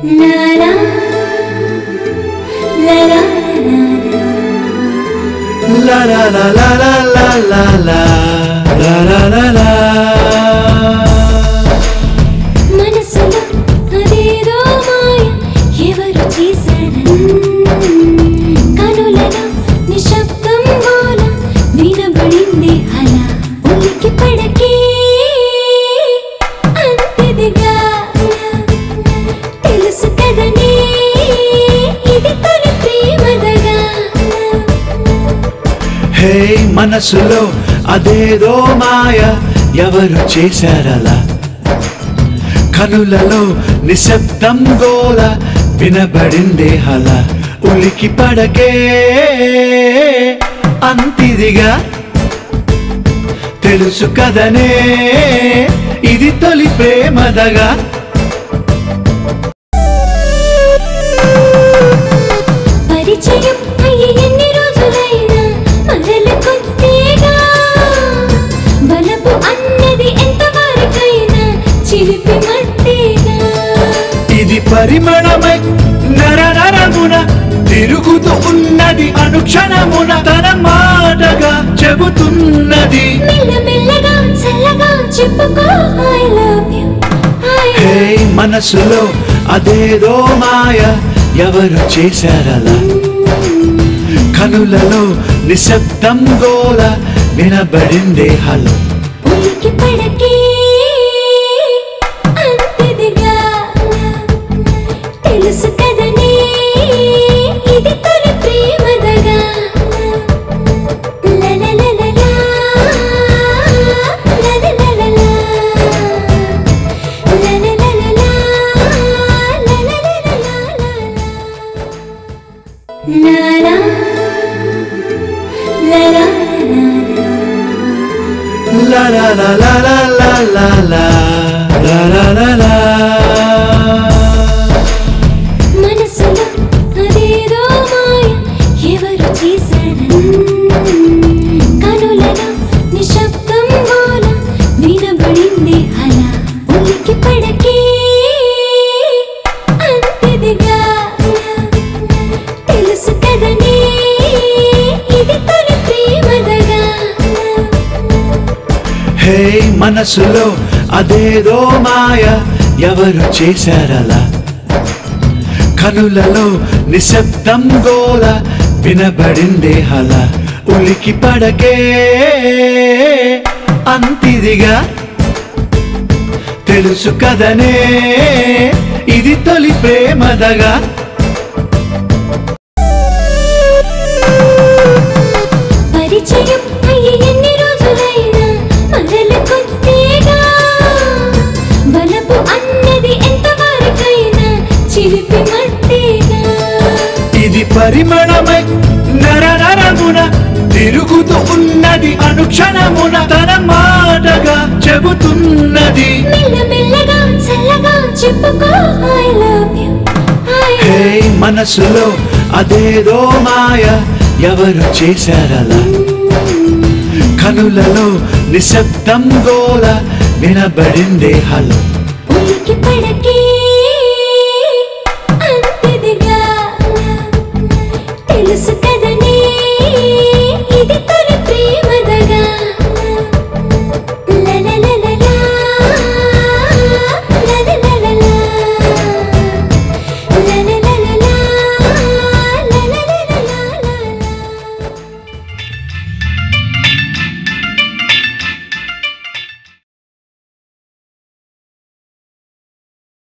La la la la La la la la la la la la la la la la మనసులో అదేదో మాయ ఎవరు చేశారని కనులలో నిశ్శబ్దం గోల వినబడింది అలా ఉలికి పడకే అంతదిగా తెలుసు కదనే ఇది తొలి ప్రేమదగా హే మనసులో అదేదో మాయ ఎవరు చేశారలా కనులలో నిశ్శబ్దం గోల వినబడిందే హల ఉలికి పడకే అంతిదిగా తెలుసు కదనే ఇది తొలి ప్రేమదగా పరిచయం అయ్యి ఎన్ని రోజులైనా మరల కొత్తేగా బలపు అన్నది ఎంత వరకైనా చిలిపి మత్తేగా ఇది పరిమళమై నర నరమున తిరుగుతూ ఉన్నది అనుక్షణమున తన మాటగా చెబుతున్నది మెల్లమెల్లగా చల్లగా చెప్పుకో I love you I hey మనసులో అదేదో మాయ ఎవరు చేశారలా కనులలో నిశ్శబ్దం గోల వినబడిందే హలో ఉలికి పడకే అంతదిగా తెలుసు కదనే ఇది తొలి ప్రేమదగా లలలలలా, లలలలలా, లలలలలా, లలలలలా. లాలా, లాలా, La la la la la la la la la la la la మనసులో అదేదో మాయ ఎవరు చేశారని కనులలో నిశ్శబ్దం గోల వినబడింది అలా ఉలికి పడకే అంతదిగా తెలుసు కదనే ఇది తొలి ప్రేమదగా హే మనసులో అదేదో మాయ ఎవరు చేశారలా కనులలో నిశ్శబ్దం గోల వినబడిందే హల ఉలికి పడకే అంతిదిగా తెలుసు కదనే ఇది తొలి ప్రేమదగా పరిచయం అయ్యి ఎన్ని రోజులైనా మరల కొత్తేగా బలపు అన్నది ఎంత వరకైనా చిలిపి మత్తేగా ఇది పరిమళమై నర నరమున తిరుగుతూ ఉన్నది అనుక్షణమున తన మాటగా చెబుతున్నది మెల్లమెల్లగా చల్లగా చెప్పుకో I love you I hey మనసులో అదేదో మాయ ఎవరు చేశారలా కనులలో నిశ్శబ్దం గోల వినబడిందే హలో ఉలికి పడకే